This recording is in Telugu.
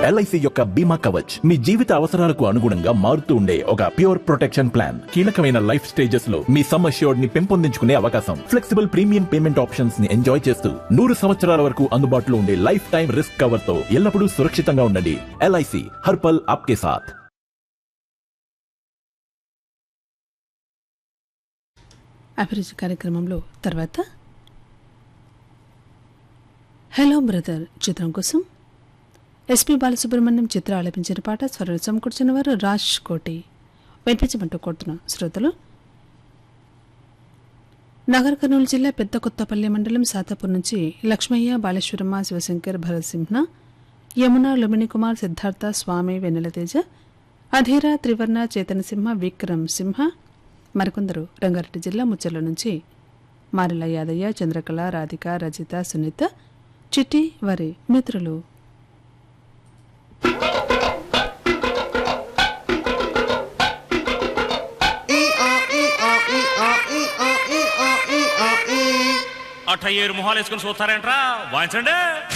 ఎల్ఐసి యొక్క బీమా కవచ్ మీ జీవిత అవసరాలకు అనుగుణంగా మారుతూ ఉండే ఒక ప్యూర్ ప్రొటెక్షన్ ప్లాన్ కీలకమైన లైఫ్ స్టేజెస్ లో మీ సమ్ అష్యూర్డ్ ని పెంపొందించుకునే అవకాశం ఫ్లెక్సిబుల్ ప్రీమియం పేమెంట్ ఆప్షన్స్ ని ఎంజాయ్ చేస్తూ నూరు సంవత్సరాల వరకు అందుబాటులో ఉండే లైఫ్ టైం రిస్క్ కవర్ తో ఎల్లప్పుడూ సురక్షితంగా ఉండండి ఎల్ఐసి హర్పల్ ఆప్కే సాథ్ అభిరుచి కార్యక్రమంలో తర్వాత హలో బ్రదర్ చిత్రం కోసం ఎస్పి బాలసుబ్రహ్మణ్యం చిత్ర ఆలపించిన పాట స్వరం సమకూర్చిన వారు రాజ్ కోటి వినిపించమంటూ కోరుతున్న శ్రోతలు నగర కర్నూలు జిల్లా పెద్ద కొత్తపల్లి మండలం సాతాపూర్ నుంచి లక్ష్మయ్య బాలేశ్వరమ్మ శివశంకర్ భరత్ సింహ యమున లుమిని కుమార్ సిద్ధార్థ స్వామి వెన్నెలతేజ అధీర త్రివర్ణ చేతనసింహ విక్రమ్ సింహ మరికొందరు రంగారెడ్డి జిల్లా ముచ్చర్ల నుంచి మారెల యాదయ్య చంద్రకళ రాధిక రజిత సునీత చిట్టి వారి మిత్రులు అట్ట ఏరు మొహాలు వేసుకుని చూస్తారేంట్రా వాయించండి